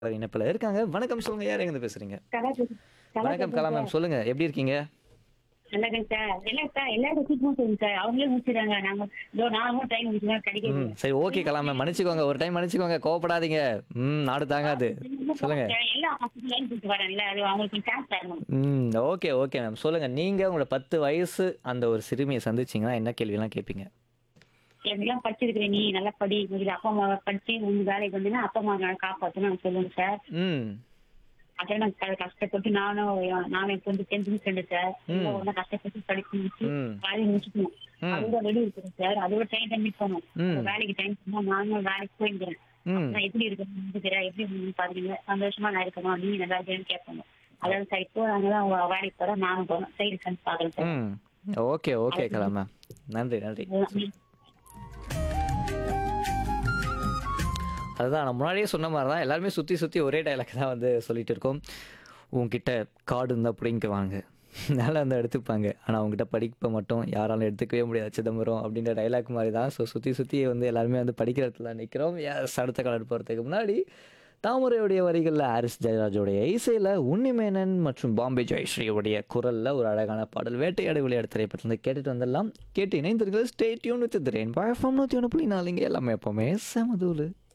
இணைப்பில் இருக்காங்க வணக்கம் சொல்லுங்க யார் எங்க பேசுறீங்க கலா பேசு- கலா வணக்கம் பேசுறேன் கலா சார். மேம் சொல்லுங்க எப்படி இருக்கீங்க நல்லா இருக்கேன் சார் இல்ல சார் எல்லாரும் சீக்கிரம் சொல்லுங்க சார் அவங்களே முடிச்சிடுறாங்க நாங்க இதோ நாங்களும் டைம் முடிச்சுதான் கிடைக்கிறது ம் சரி ஓகே கலா மேம் மன்னிச்சுக்கோங்க ஒரு டைம் மன்னிச்சுக்கோங்க கோவப்படாதீங்க ம் நாடு தாங்காது சொல்லுங்க எல்லா பசங்க லைன் கொடுத்து வரேன்ல அது அவங்களுக்கு சான்ஸ் தரணும் ம் ஓகே ஓகே மேம் சொல்லுங்க நீங்க உங்களோட பத்து வயசு அந்த ஒரு சிறுமியை சந்திச்சீங்கன்னா என்ன கேள்வியெல்லாம் கேட்பீங்க எல்லாம் படிச்சிருக்கிற நீ நல்லா படி உங்களுக்கு அப்பா அம்மா படிச்சு உங்க வேலைக்கு வந்தீங்கன்னா அப்பா அம்மா நான் காப்பாத்தணும் நான் சொல்லுங்க சார் ம் அதெல்லாம் நான் க- கஷ்டப்பட்டு நானும் நானும் இப்போ வந்து டென்த் முடிச்சேன் சார் எல்லாம் ஒண்ணா கஷ்டப்பட்டு படிச்சு முடிச்சு ம் வேலையை முடிச்சுக்கணும் ம். அதோட வெளியே இருக்கிறேன் சார் அதோட டைம் டைம் போகணும் ம். வேலைக்கு டைம் சொன்னா நானும் வேலைக்கு போயிருக்கிறேன் ம் நான் எப்படி இருக்கணும் இருக்கிறேன் எப்படி இருக்கணும்னு பாருங்க சந்தோஷமா நான் இருக்கணும் நீ நல்லா இருக்கேன்னு கேட்கணும் அதாவது சார் இப்போ நாங்கதான் உங்க வேலைக்கு போறோம் நானும் போறோம் சைடு கண் பாக்குறேன் சார் ம் ஓகே ஓகே கலா மேம் நன்றி நன்றி அதுதான் நான் முன்னாடியே சொன்ன மாதிரி தான் எல்லாருமே சுற்றி சுற்றி ஒரே டைலாக் தான் வந்து சொல்லிட்டு இருக்கோம் உங்ககிட்ட கார்டு இருந்தால் பிடிங்க வாங்க நல்லா இருந்தால் எடுத்துப்பாங்க ஆனால் அவங்ககிட்ட படிப்பை மட்டும் யாராலும் எடுத்துக்கவே முடியாது சிதம்பரம் அப்படின்ற டைலாக் மாதிரி தான் ஸோ சுற்றி சுற்றி வந்து எல்லாருமே வந்து படிக்கிற இடத்துல நிற்கிறோம் எஸ் அடுத்த கலர் போகிறதுக்கு முன்னாடி தாமரையுடைய வரிகளில் ஹாரிஸ் ஜெயராஜோடைய இசையில் உன்னிமேனன் மற்றும் பாம்பே ஜெயஸ்ரீயோடைய குரலில் ஒரு அழகான பாடல் வேட்டையாடு விளையாடு திரைப்படத்தில் கேட்டுட்டு வந்துடலாம் கேட்டு இணைந்திருங்கள் ஸ்டே டியூன் வித் திரேன் பாய் ஃபார்ம் நூற்றி ஒன்று புள்ளி நாலுங்க எல்லாமே எப்போவுமே செமதூலு